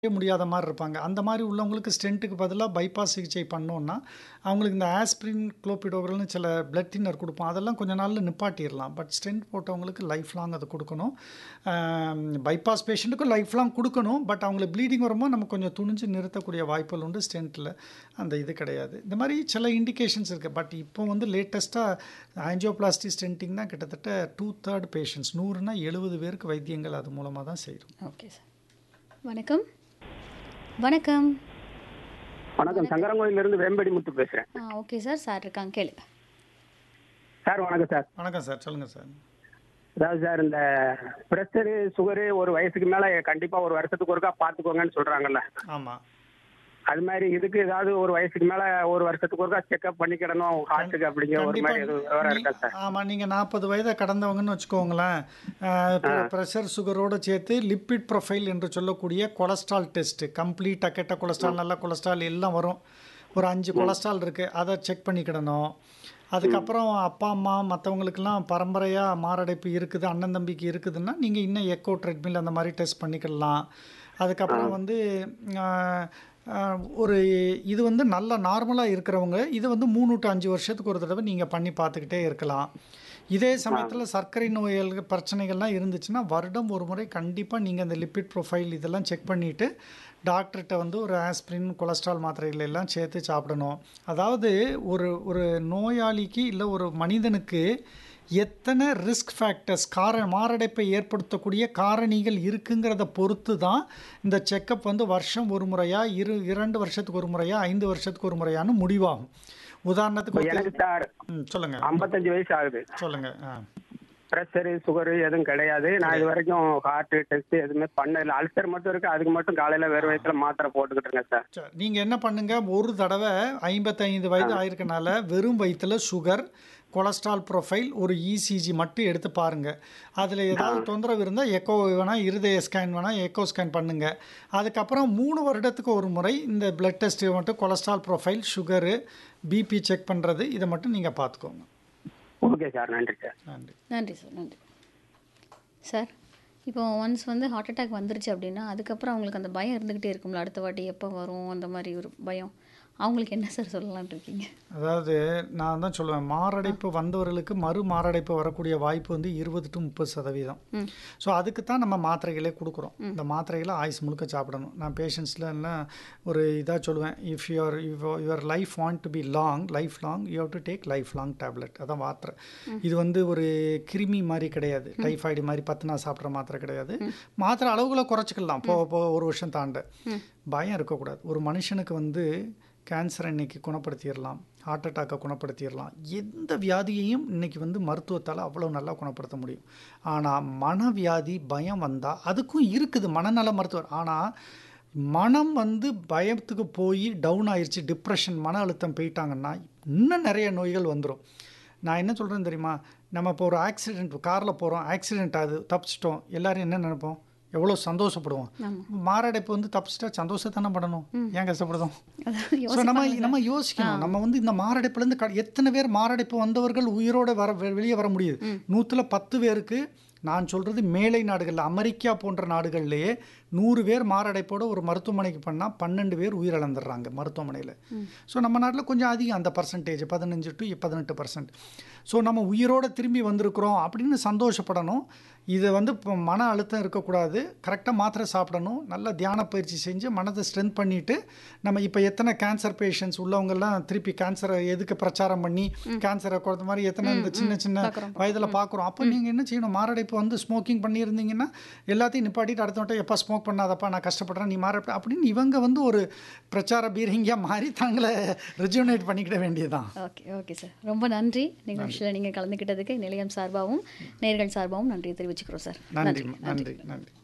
முடியாத மாரி இருப்பாங்க. அந்த மாரி உள்ளவங்களுக்கு ஸ்டென்ட்டுக்கு பதிலா பைபாஸ் சிகிச்சை பண்ணோம்னா, அவங்களுக்கு இந்த ஆஸ்பிரின், குளோபிடோகிரல்னு சில பிளட் தின்னர் குடுப்போம். அதெல்லாம் கொஞ்ச நாள்ல நிப்பாட்டிறலாம். பட் ஸ்டென்ட் போட்டவங்களுக்கு லைஃப் லாங் அத குடுக்கணும். அ பைபாஸ் பேஷண்ட்டுக்கும் லைஃப் லாங் குடுக்கணும். பட் அவங்களுக்கு ப்ளீடிங் வரும்போது நம்ம கொஞ்சம் துணிஞ்சு நிறுத்தக்கூடிய வாய்ப்புகள் உண்டு. ஸ்டென்ட்ல அந்த இது கிடையாது. இந்த மாரி சில இண்டிகேஷன்ஸ் இருக்கு. பட் இப்போ வந்து லேட்டஸ்ட்டா ஆஞ்சியோபிளாஸ்டி ஸ்டென்டிங் தான் கிட்டத்தட்ட 2/3 பேஷண்ட்ஸ் 100ன்னா 70 பேருக்கு வைத்தியங்கள் அது மூலமா தான் செய்றோம். Okay sir. வணக்கம். வணக்கம். வணக்கம் சங்கரங்கோயிலிருந்து வேம்படி முத்து பேசுறேன் ஆ ஓகே சார். சார் இருக்காங்க கேளுங்க. சார் வணக்கம் சார் வணக்கம் சார். சொல்லுங்க சார். அதாவது சார் இந்த பிரஷரு சுகரு ஒரு வயசுக்கு மேல கண்டிப்பா ஒரு வருஷத்துக்கு ஒருக்கா பாத்துக்கோங்கன்னு சொல்றாங்கல்ல ஆமா. அது மாதிரி இதுக்கு ஏதாவது ஒரு வயசுக்கு மேல ஒரு வருஷத்துக்கு ஒருக்கா செக்அப் பண்ணிக்கிடணும் ஹார்ட்டுக்கு அப்படிங்கிற ஒரு கண்டிப்பா மாதிரி எதுவும் விவரம் நீ இருக்கா சார் ஆமா. நீங்க 40 வயத கடந்தவங்கன்னு வச்சுக்கோங்களேன். அ பிர பிரஷர், சுகரோட சேர்த்து லிப்பிட் ப்ரொஃபைல் என்று சொல்லக்கூடிய கொலஸ்ட்ரால் டெஸ்ட் கம்ப்ளீட்டா கெட்ட கொலஸ்ட்ரால், நல்ல கொலஸ்ட்ரால் எல்லாம் வரும். ஒரு 5 கொலஸ்ட்ரால் இருக்கு. அத செக் பண்ணிக்கிடணும். அதுக்கப்புறம் அப்பா, அம்மா மத்தவங்களுக்கெல்லாம் பரம்பரையா மாரடைப்பு இருக்குது, அண்ணன் தம்பிக்கு இருக்குதுன்னா, நீங்க இன்னும் எக்கோ, ட்ரெட்மில் அந்த மாரி டெஸ்ட் பண்ணிக்கிடலாம். அதுக்கப்புறம் வந்து அ அ ஒரு இது வந்து நல்ல நார்மலா இருக்கிறவங்க, இது வந்து 3 டூ 5 வருஷத்துக்கு ஒரு தடவ நீங்க பண்ணி பார்த்துக்கிட்டே இருக்கலாம். இதே சமயத்துல சர்க்கரை நோய்கள் பிரச்சனைகள்லாம் இருந்துச்சுன்னா, வருடம் ஒரு முறை கண்டிப்பா நீங்க அந்த லிப்பிட் ப்ரொஃபைல் இதெல்லாம் செக் பண்ணிட்டு, டாக்டர்ட்ட வந்து ஒரு ஆஸ்பிரின், கொலஸ்ட்ரால் மாத்திரைகள் எல்லாம் சேர்த்து சாப்பிடணும். அதாவது ஒரு ஒரு நோயாளிக்கு இல்ல ஒரு மனிதனுக்கு எத்தன ரிஸ்க் ஃபேக்டர்ஸ் கார மாரடைப்பை ஏற்படுத்தக்கூடிய காரணிகள் இருக்குங்கிறத பொறுத்து தான் இந்த செக்கப் வந்து வருஷம் ஒரு முறையா, இரு 2 வருஷத்துக்கு ஒரு முறையா, 5 வருஷத்துக்கு ஒரு முறையான்னு முடிவாகும். உதாரணத்துக்கு இப்ப ஒருத்தர் எனக்கு சார் ம் சொல்லுங்க. 55 வயசு ஆகுது சொல்லுங்க. ஆ. பிரஷரு சுகரு எதுவும் கிடையாது நான் இது வரைக்கும் ஹார்ட் டெஸ்ட் எதுவுமே பண்ணல அல்சர் மட்டும் இருக்கு அதுக்கு மட்டும் காலையில வெறும் வயிற்றுல மாத்திரை போட்டுக்கிட்டு இருக்கேன் சார் சரி. நீங்க என்ன பண்ணுங்க, ஒரு தடவ 55 வயது ஆயிருக்கனால வெறும் வயித்துல சுகர், கொலஸ்ட்ரால் ப்ரொஃபைல், ஒரு இசிஜி மட்டும் எடுத்து பாருங்க. அதுல ஏதாவது தொந்தரவு இருந்தா எக்கோ வேணா இருதய ஸ்கேன் வேணா எக்கோ ஸ்கேன் பண்ணுங்க. அதுக்கப்புறம் 3 வருடத்துக்கு ஒரு முறை இந்த பிளட் டெஸ்ட் மட்டும் cholesterol profile, sugar, BP check பண்றது இத மட்டும் நீங்க பார்த்துக்கோங்க. ஓகே சார் நன்றி சார் நன்றி. நன்றி சார். நன்றி. சார், இப்போ ஒன்ஸ் வந்து ஹார்ட் அட்டாக் வந்துருச்சு அப்படின்னா, அதுக்கப்புறம் அவங்களுக்கு அந்த பயம் இருந்துகிட்டே இருக்கும்ல. அடுத்த வாட்டி எப்போ வரும்? அந்த மாரி ஒரு பயம். அவங்களுக்கு என்ன சார் சொல்லலாம்னு இருக்கீங்க? அதாவது நான் தான் சொல்லுவேன். மாரடைப்பு வந்தவர்களுக்கு மறு மாரடைப்பு வரக்கூடிய வாய்ப்பு வந்து 20 டூ 30% ம். ஸோ அதுக்கு தான் நம்ம மாத்திரைகளே குடுக்குறோம். இந்த மாத்திரைகள ஆயுசு முழுக்க சாப்பிடணும். நான் பேஷண்ட்ஸ்ல எல்லாம் ஒரு இதா சொல்லுவேன். If your your life want to be long, life long you have to take life long tablet. அதான் மாத்திரை. இது வந்து ஒரு கிருமி மாரி கிடையாது. டைஃபாய்டு மாரி 10 நாள் சாப்பிடுற மாத்திரை கிடையாது. மாத்திரை அளவுகள குறைச்சிக்கலாம். போக போக ஒரு வருஷம் தாண்ட. பயம் இருக்கக்கூடாது. ஒரு மனுஷனுக்கு வந்து கேன்சர இன்னைக்கு குணப்படுத்திறலாம். ஹார்ட் அட்டாக்க குணப்படுத்திறலாம். எந்த வியாதியையும் இன்னைக்கு வந்து மருத்துவத்தால அவ்வளோ நல்லா குணப்படுத்த முடியும். ஆனா மனவியாதி, பயம் வந்தா அதுக்கும் இருக்குது மனநல மருத்துவர். ஆனா மனம் வந்து பயத்துக்கு போயி டவுன் ஆயிருச்சு, டிப்ரஷன், மன அழுத்தம் போயிட்டாங்கன்னா, இன்னும் நெறைய நோய்கள் வந்துரும். நான் என்ன சொல்றேன்னு தெரியுமா? நம்ம இப்போ ஒரு ஆக்சிடென்ட் கார்ல போறோம். ஆக்சிடென்ட் ஆகுது. தப்பிச்சுட்டோம். எல்லாரும் என்ன நெனைப்போம்? எவ்வளோ சந்தோஷப்படுவோம். ஆமா. மாரடைப்பு வந்து தப்பிச்சுட்டா சந்தோஷம் தானே படணும். ஏன் கஷ்டப்படுறோம்? அதான் ஸோ நம்ம யோசிப்பாங்க நம்ம சார். ஆ. யோசிக்கணும். நம்ம வந்து இந்த மாரடைப்புலேருந்து க எத்தனை பேர் மாரடைப்பு வந்தவர்கள் உயிரோட வர வெ வெளிய வர முடியுது. 100ல 10 பேருக்கு நான் சொல்றது மேலை நாடுகள்ல, அமெரிக்கா போன்ற நாடுகள்லயே 100 பேர் மாரடைப்போட ஒரு மருத்துவமனைக்கு பண்ணா 12 பேர் உயிரிழந்துடுறாங்க மருத்துவமனையில. ஸோ நம்ம நாட்டுல கொஞ்சம் அதிகம் அந்த பர்சன்டேஜ் 15 டூ 18%. ஸோ நம்ம உயிரோட திரும்பி வந்திருக்கிறோம் அப்படின்னு சந்தோஷப்படணும். இத வந்து இப்போ மன அழுத்தம் இருக்கக்கூடாது. கரெக்ட்டா மாத்திரை சாப்பிடணும். நல்ல தியான பயிற்சி செஞ்சு மனத ஸ்ட்ரென்த் பண்ணிட்டு, நம்ம இப்ப எத்தனை கேன்சர் பேஷண்ட்ஸ் உள்ளவங்கலாம் திருப்பி கேன்சர எதுக்கு பிரச்சாரம் பண்ணி, கேன்சர குறைத்த மாரி எத்தனை இந்த சின்ன சின்ன பார்க்குறோம். வயதில பார்க்குறோம். அப்போ நீங்க என்ன செய்யணும்? மாரடைப்பு வந்து ஸ்மோக்கிங் பண்ணியிருந்தீங்கன்னா, எல்லாத்தையும் நிப்பாட்டிட்டு அடுத்தவன்ட்ட எப்பா ஸ்மோக் பண்ணாதப்பா நான் கஷ்டப்படுறேன் நீ மாரடைப்பு அப்படின்னு இவங்க வந்து ஒரு பிரச்சார பீரங்கியா மாறி தங்கள ரெஜுவனேட் பண்ணிக்கிட வேண்டியதுதான். Okay, okay sir. ரொம்ப நன்றி. நிகழ்ச்சியில நீங்க கலந்துக்கிட்டதுக்கு நிலையம் சார்பாகவும், நேயர்கள் சார்பாகவும் நன்றியை தெரிவிச்சுக்கிறோம் சார். நன்றி நன்றி. நன்றி நன்றி.